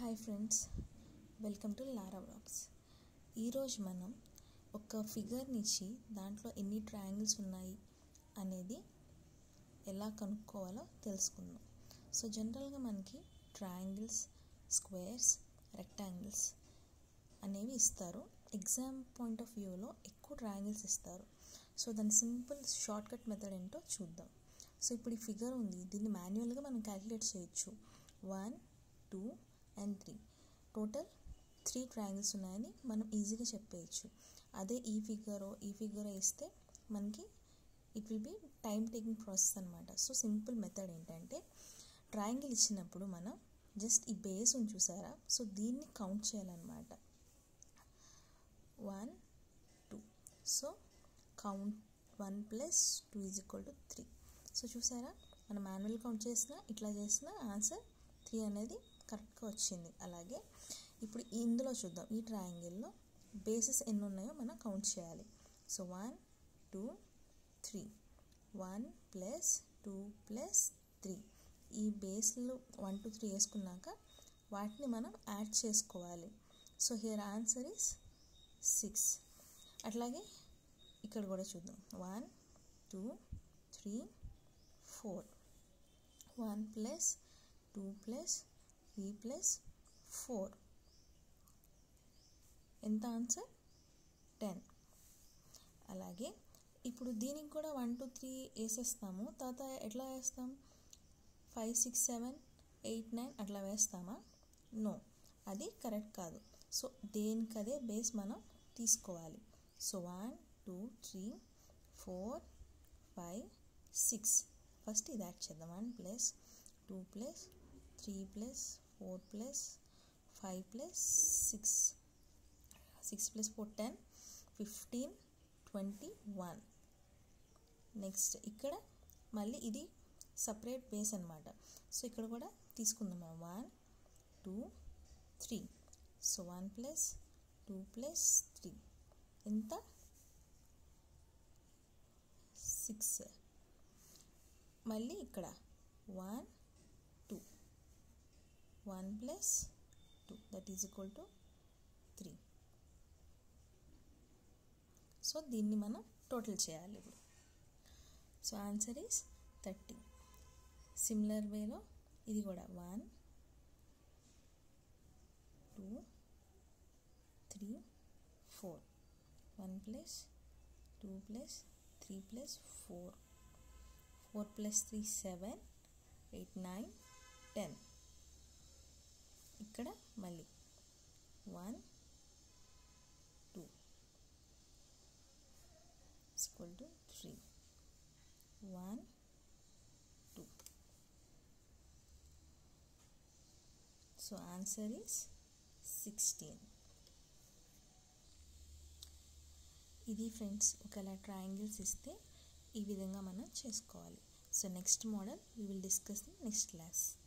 hi friends welcome to Lara blogs ఈరోజు మనం ఒక ఫిగర్ని ఇచ్చి దాంట్లో ఎన్ని ట్రయాంగిల్స్ ఉన్నాయి అనేది ఎలా కనుక్కోవాలో తెలుసుకుందాం సో జనరల్గా మనకి ట్రయాంగిల్స్ స్క్వేర్స్ రెక్టాంగిల్స్ అనేవి ఇస్తారు ఎగ్జామ్ పాయింట్ ఆఫ్ వ్యూలో ఎక్కువ ట్రయాంగిల్స్ ఇస్తారు సో దాని సింపుల్ షార్ట్ కట్ మెథడ్ ఏంటో చూద్దాం సో ఇప్పుడు ఈ ఫిగర్ ఉంది దీన్ని మాన్యువల్గా మనం క్యాలిక్యులేట్ చేయొచ్చు one two and three total three triangles ఉన్నాయని మనం ఈజీగా చెప్పేయచ్చు అదే ఈ ఫిగర్ ఈ ఫిగర్ వేస్తే మనకి it will be time taking process అనమాట సో సింపుల్ మెథడ్ ఏంటంటే ట్రయాంగిల్ ఇచ్చినప్పుడు మనం జస్ట్ ఈ బేస్ ఉంది చూసారా సో దీన్ని కౌంట్ చేయాలన్నమాట one two so count one plus two is equal to three so చూసారా మనం మాన్యువల్ కౌంట్ చేసినా ఇట్లా చేసిన ఆన్సర్ త్రీ అనేది కరెక్ట్గా వచ్చింది అలాగే ఇప్పుడు ఇందులో చూద్దాం ఈ ట్రయాంగిల్లో బేసెస్ ఎన్ని ఉన్నాయో మనం కౌంట్ చేయాలి so one two three one plus two plus three ఈ బేస్లో వన్ టూ త్రీ వేసుకున్నాక వాటిని మనం యాడ్ చేసుకోవాలి so here answer is six అట్లాగే ఇక్కడ కూడా చూద్దాం one two three four one plus two plus three plus four ఎంత ఆన్సర్ టెన్ అలాగే ఇప్పుడు దీనికి కూడా వన్ టూ త్రీ వేసేస్తాము తర్వాత ఎట్లా వేస్తాం five six seven eight nine అట్లా వేస్తామా నో అది కరెక్ట్ కాదు సో దేనికదే బేస్ మనం తీసుకోవాలి so one two three four five six first ఇది యాడ్ చేద్దాం one plus two plus three plus four plus five plus six six plus four ten fifteen twenty one next ఇక్కడ మళ్ళీ ఇది separate base అనమాట so ఇక్కడ కూడా తీసుకుందాం మనం one two three so one plus two plus three ఎంత six మళ్ళీ ఇక్కడ one two one plus two that is equal to three so దీన్ని మనం టోటల్ చేయాలి ఇప్పుడు so answer is thirty similar వేలో ఇది కూడా one two three four one plus two plus three plus four four plus three seven eight nine ten ఇక్కడ మళ్ళీ one two equal to three one two so answer is sixteen ఇది friends ఒకవేళ triangles ఇస్తే ఈ విధంగా మనం చేసుకోవాలి so next model we will discuss next class